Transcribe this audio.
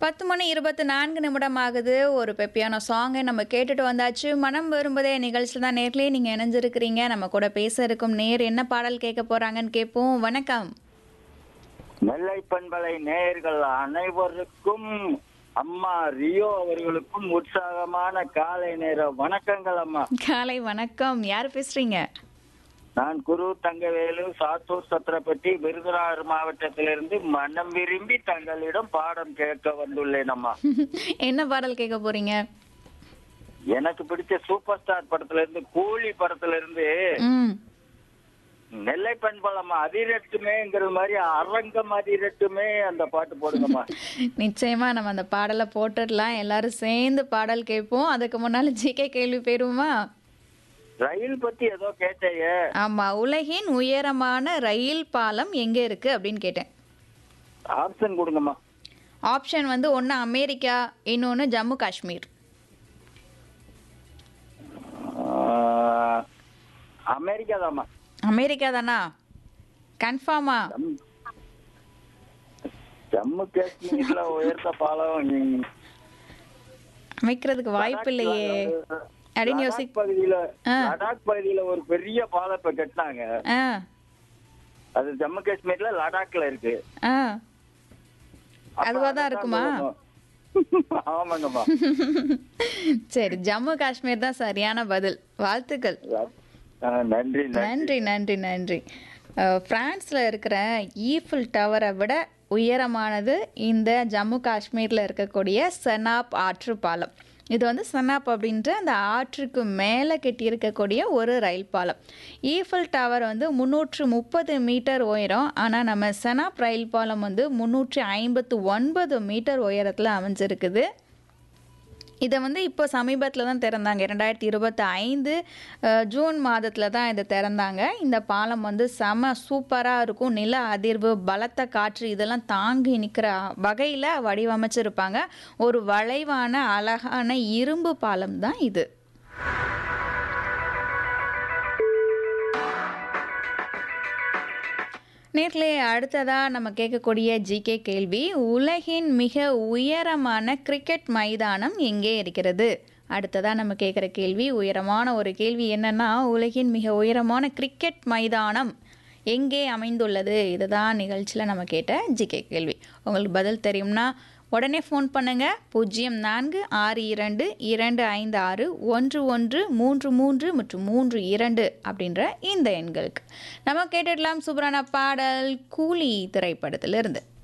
பத்து மணி இருபத்தி நான்கு நிமிடம் ஆகுது ஒரு பெப்பியான சாங்கை நம்ம கேட்டுட்டு வந்தாச்சு மனம் விரும்புதே நிகழ்ச்சியில் தான் நேர்லயே நீங்கள் இணைஞ்சிருக்கிறீங்க நம்ம கூட பேச இருக்கும் நேர் என்ன பாடல் கேட்க போறாங்கன்னு கேட்போம் வணக்கம் நெல்லை பண்பலை நேயர்கள் அனைவருக்கும் அம்மா ரியோ அவர்களுக்கும் உற்சாகமான காலை நேர வணக்கங்கள் அம்மா காலை வணக்கம் யார் பேசுறீங்க நான் குரு தங்கவேலு சாத்தூர் சத்திரப்பட்டி விருதுநகர் மாவட்டத்திலிருந்து மனம் விரும்பி தங்களிடம் பாடம் கேட்க வந்துள்ளேன் அம்மா என்ன பாடல் கேட்க போறீங்க எனக்கு பிடிச்ச சூப்பர் ஸ்டார் படத்துல இருந்து கூலி படத்துல இருந்து ம் நெல்லை பண்பலம்மா அதிரட்டுமேங்கிற மாதிரி அரங்கம் அதிரட்டுமே அந்த பாட்டு போடுங்கம்மா நிச்சயமா நம்ம அந்த பாடலை போட்டுடலாம் எல்லாரும் சேர்ந்து பாடல் கேட்போம் அதுக்கு முன்னால ஜிகே கேள்வி போயிருவோமா ரயில் பத்தி ஏதோ கேட்டேயே ஆமா உலகின் உயரமான ரயில் பாலம் எங்க இருக்கு அப்படின்னு கேட்டேன் ஆப்ஷன் கொடுங்கம்மா ஆப்ஷன் வந்து ஒன்று அமெரிக்கா இன்னொன்று ஜம்மு காஷ்மீர் ஆஹ், அமெரிக்கா தாம்மா அமெரிக்கா தானா கன்ஃபார்மா ஜம்மு- ஜம்மு காஷ்மீர்ல உயர்ந்த பாலம் நீ- அமைக்கிறதுக்கு வாய்ப்பு இல்லையே அப்படின்னு யோசி லடாக் பகுதியில ஆ. லடாக் பகுதியில ஒரு பெரிய பாலம் இப்ப கட்டினாங்க ஆ அது ஜம்மு காஷ்மீர்ல லடாக்ல இருக்கு ஆ அப்ப அதுவா தான் அதைத்தான் இருக்குமா? சொல்லணும். ஆமாங்கம்மா சரி ஜம்மு காஷ்மீர் தான் சரியான பதில் வாழ்த்துக்கள் ஆ, நன்றி நன்றி நன்றி நன்றி நன்றி அஹ், பிரான்ஸ்ல இருக்கிற ஈஃபில் டவரை விட உயரமானது இந்த ஜம்மு காஷ்மீர்ல இருக்கக்கூடிய செனாப் ஆற்று பாலம் இது வந்து செனாப் அப்படின்ற அந்த ஆற்றுக்கு மேலே கட்டியிருக்கக்கூடிய ஒரு ரயில் பாலம் ஈஃபில் டவர் வந்து முந்நூற்று முப்பது மீட்டர் உயரம் ஆனால் நம்ம செனாப் ரயில் பாலம் வந்து முந்நூற்றி ஐம்பத்து ஒன்பது மீட்டர் உயரத்தில் அமைஞ்சிருக்குது இதை வந்து இப்போ சமீபத்தில் தான் திறந்தாங்க இரண்டாயிரத்தி இருபத்தி ஐந்து ஜூன் மாதத்தில் தான் இதை திறந்தாங்க இந்த பாலம் வந்து செம சூப்பராக இருக்கும் நில அதிர்வு பலத்த காற்று இதெல்லாம் தாங்கி நிற்கிற வகையில் வடிவமைச்சிருப்பாங்க ஒரு வளைவான அழகான இரும்பு பாலம் தான் இது நேர்களே அடுத்ததாக நம்ம கேட்கக்கூடிய ஜிகே கேள்வி உலகின் மிக உயரமான கிரிக்கெட் மைதானம் எங்கே இருக்கிறது அடுத்ததாக நம்ம கேட்குற கேள்வி உயரமான ஒரு கேள்வி என்னன்னா உலகின் மிக உயரமான கிரிக்கெட் மைதானம் எங்கே அமைந்துள்ளது இதுதான் நிகழ்ச்சியில் நம்ம கேட்ட ஜிகே கேள்வி உங்களுக்கு பதில் தெரியும்னா உடனே ஃபோன் பண்ணுங்க பூஜ்ஜியம் நான்கு ஆறு இரண்டு இரண்டு ஐந்து ஆறு ஒன்று ஒன்று மூன்று மூன்று மற்றும் மூன்று இரண்டு அப்படின்ற இந்த எண்களுக்கு நம்ம கேட்டுடலாம் சூப்பரான பாடல் கூலி திரைப்படத்திலிருந்து